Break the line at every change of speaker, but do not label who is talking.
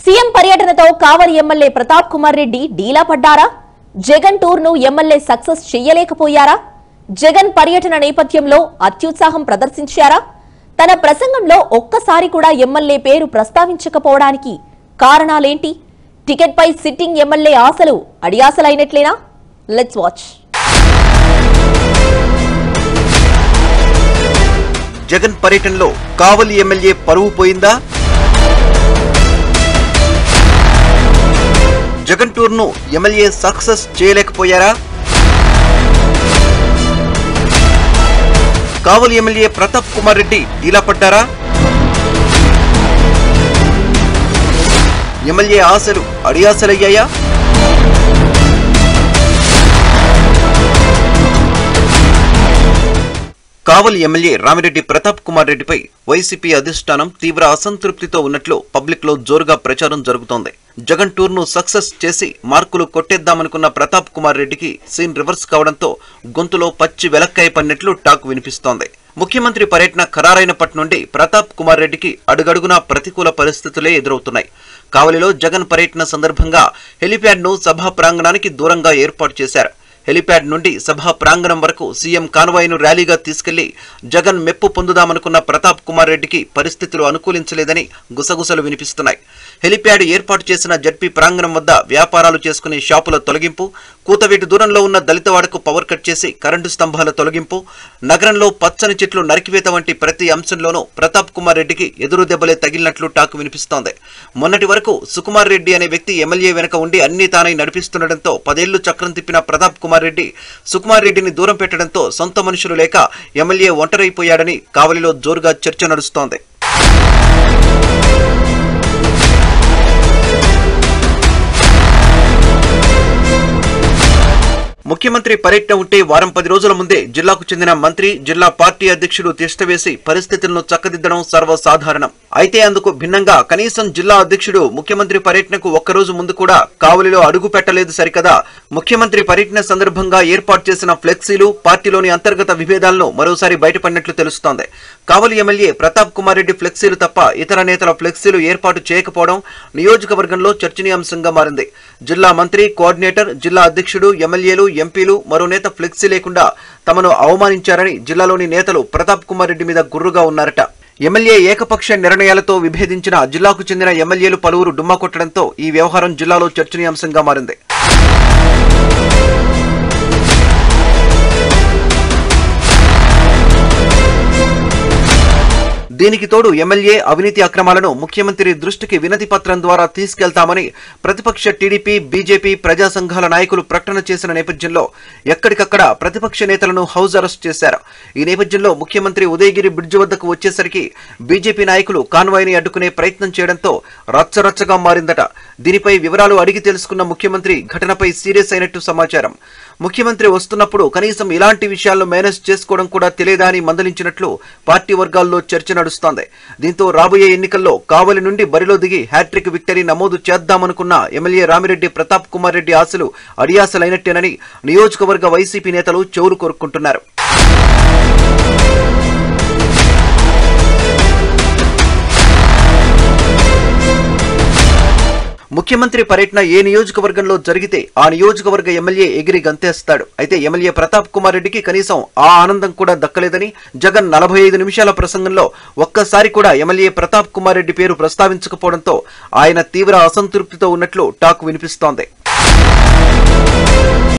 CM పర్యటనతో Kavali MLA Pratap Kumar Reddy డీలా పడ్డారా జగన్ టూర్ ను ఎమ్మెల్యే సక్సెస్ చెయ్యలేకపోయారా జగన్ పర్యటన నేపథ్యంలో అత్యుత్సాహం ప్రదర్శించారా తన ప్రసంగంలో ఒక్కసారి కూడా ఎమ్మెల్యే పేరు ప్రస్తావించకపోవడానికి కారణాలేంటి టికెట్ పై సిట్టింగ్ ఎమ్మెల్యే ఆశలు అడియాసలైనట్లేనా లెట్స్ వాచ్
జగన్ పర్యటనలో కావలి ఎమ్మెల్యే పరువు పోయిందా జగన్ టూర్ ను ఎమ్మెల్యే సక్సెస్ చేయలేకపోయారా కావలి ఎమ్మెల్యే ప్రతాప్ కుమార్ రెడ్డి డీలా పడ్డారా ఎమ్మెల్యే ఆశలు అడియాసలయ్యాయా కావలి ఎమ్మెల్యే రామిరెడ్డి ప్రతాప్ కుమార్ రెడ్డిపై వైసీపీ అధిష్టానం తీవ్ర అసంతృప్తితో ఉన్నట్లు పబ్లిక్ లో జోరుగా ప్రచారం జరుగుతోంది జగన్ టూర్ ను సక్సెస్ చేసి మార్కులు కొట్టేద్దామనుకున్న ప్రతాప్ కుమార్ రెడ్డికి సీన్ రివర్స్ కావడంతో గొంతులో పచ్చి వెలక్కాయ పడినట్లు టాక్ వినిపిస్తోంది ముఖ్యమంత్రి పర్యటన ఖరారైనప్పటి నుండి ప్రతాప్ కుమార్ రెడ్డికి అడుగడుగునా ప్రతికూల పరిస్థితులే ఎదురవుతున్నాయి కావలిలో జగన్ పర్యటన సందర్భంగా హెలిప్యాడ్ ను సభా ప్రాంగణానికి దూరంగా ఏర్పాటు చేశారు హెలిప్యాడ్ నుండి సభా ప్రాంగణం వరకు సీఎం కాన్వాయ్ను ర్యాలీగా తీసుకెళ్లి జగన్ మెప్పు పొందుదామనుకున్న ప్రతాప్ కుమార్ రెడ్డికి పరిస్థితులు అనుకూలించలేదని గుసగుసలు వినిపిస్తున్నాయి హెలిప్యాడ్ ఏర్పాటు చేసిన జడ్పీ ప్రాంగణం వద్ద వ్యాపారాలు చేసుకునే షాపుల తొలగింపు కూతవేటు దూరంలో ఉన్న దళితవాడకు పవర్ కట్ చేసి కరెంటు స్తంభాల తొలగింపు నగరంలో పచ్చని చెట్లు నరికివేత వంటి ప్రతి అంశంలోనూ ప్రతాప్ కుమార్ రెడ్డికి ఎదురు దెబ్బలే తగిలినట్లు టాక్ వినిపిస్తోంది మొన్నటి వరకు సుకుమార్ రెడ్డి అనే వ్యక్తి ఎమ్మెల్యే వెనక ఉండి అన్ని తానై నడిపిస్తుండటంతో పదేళ్లు చక్రం తిప్పిన ప్రతాప్ కుమార్ రెడ్డి సుకుమార్ రెడ్డిని దూరం పెట్టడంతో సొంత మనుషులు లేక ఎమ్మెల్యే ఒంటరైపోయాడని కావలిలో జోరుగా చర్చ నడుస్తోంది ముఖ్యమంత్రి పర్యటన ఉంటే వారం పది రోజుల ముందే జిల్లాకు చెందిన మంత్రి జిల్లా పార్టీ అధ్యక్షుడు తిష్టవేసి పరిస్థితులను చక్కదిద్దడం సర్వసాధారణం అయితే అందుకు భిన్నంగా కనీసం జిల్లా అధ్యక్షుడు ముఖ్యమంత్రి పర్యటనకు ఒక్కరోజు ముందు కూడా కావలిలో అడుగు పెట్టలేదు సరికదా ముఖ్యమంత్రి పర్యటన సందర్భంగా ఏర్పాటు చేసిన ఫ్లెక్సీలు పార్టీలోని అంతర్గత విభేదాలను మరోసారి బయటపడినట్లు తెలుస్తోంది కావలి ఎమ్మెల్యే ప్రతాప్ కుమార్ రెడ్డి ఫ్లెక్సీలు తప్ప ఇతర నేతల ఫ్లెక్సీలు ఏర్పాటు చేయకపోవడం నియోజకవర్గంలో చర్చనీయాంశంగా మారింది జిల్లా మంత్రి కోఆర్డినేటర్ జిల్లా అధ్యక్షుడు ఎమ్మెల్యేలు ఎంపీలు మరో నేత ఫ్లెక్సీ లేకుండా తమను అవమానించారని జిల్లాలోని నేతలు ప్రతాప్ కుమార్ రెడ్డి మీద గుర్రుగా ఉన్నారట ఎమ్మెల్యే ఏకపక్ష నిర్ణయాలతో విభేదించిన జిల్లాకు చెందిన ఎమ్మెల్యేలు పలువురు డుమ్మా కొట్టడంతో ఈ వ్యవహారం జిల్లాలో చర్చనీయాంశంగా మారింది దీనికి తోడు ఎమ్మెల్యే అవినీతి అక్రమాలను ముఖ్యమంత్రి దృష్టికి వినతి పత్రం ద్వారా తీసుకెళ్తామని ప్రతిపక్ష టీడీపీ బీజేపీ ప్రజా సంఘాల నాయకులు ప్రకటన చేసిన నేపథ్యంలో ఎక్కడికక్కడ ప్రతిపక్ష నేతలను హౌస్ అరెస్ట్ చేశారు ఈ నేపథ్యంలో ముఖ్యమంత్రి ఉదయగిరి బ్రిడ్జి వద్దకు వచ్చేసరికి బీజేపీ నాయకులు కాన్వాయ్ని అడ్డుకునే ప్రయత్నం చేయడంతో రచ్చరచ్చగా మారిందట దీనిపై వివరాలు అడిగి తెలుసుకున్న ముఖ్యమంత్రి ఘటనపై సీరియస్ అయినట్టు సమాచారం ముఖ్యమంత్రి వస్తున్నప్పుడు కనీసం ఇలాంటి విషయాల్లో మేనేజ్ చేసుకోవడం కూడా తెలియదా అని మందలించినట్లు పార్టీ వర్గాల్లో చర్చ నడుస్తోంది దీంతో రాబోయే ఎన్నికల్లో కావలి నుండి బరిలో దిగి హ్యాట్రిక్ విక్టరీ నమోదు చేద్దామనుకున్న ఎమ్మెల్యే రామిరెడ్డి ప్రతాప్ కుమార్ రెడ్డి ఆశలు అడియాసలైనట్టేనని నియోజకవర్గ వైసీపీ నేతలు చెవులు కోరుకుంటున్నారు ముఖ్యమంత్రి పర్యటన ఏ నియోజకవర్గంలో జరిగితే ఆ నియోజకవర్గ ఎమ్మెల్యే ఎగిరి గంతేస్తాడు అయితే ఎమ్మెల్యే ప్రతాప్ కుమార్ రెడ్డికి కనీసం ఆ ఆనందం కూడా దక్కలేదని జగన్ నలభై ఐదు నిమిషాల ప్రసంగంలో ఒక్కసారి కూడా ఎమ్మెల్యే ప్రతాప్ కుమార్ రెడ్డి పేరు ప్రస్తావించకపోవడంతో ఆయన తీవ్ర అసంతృప్తితో ఉన్నట్లు టాక్ వినిపిస్తోంది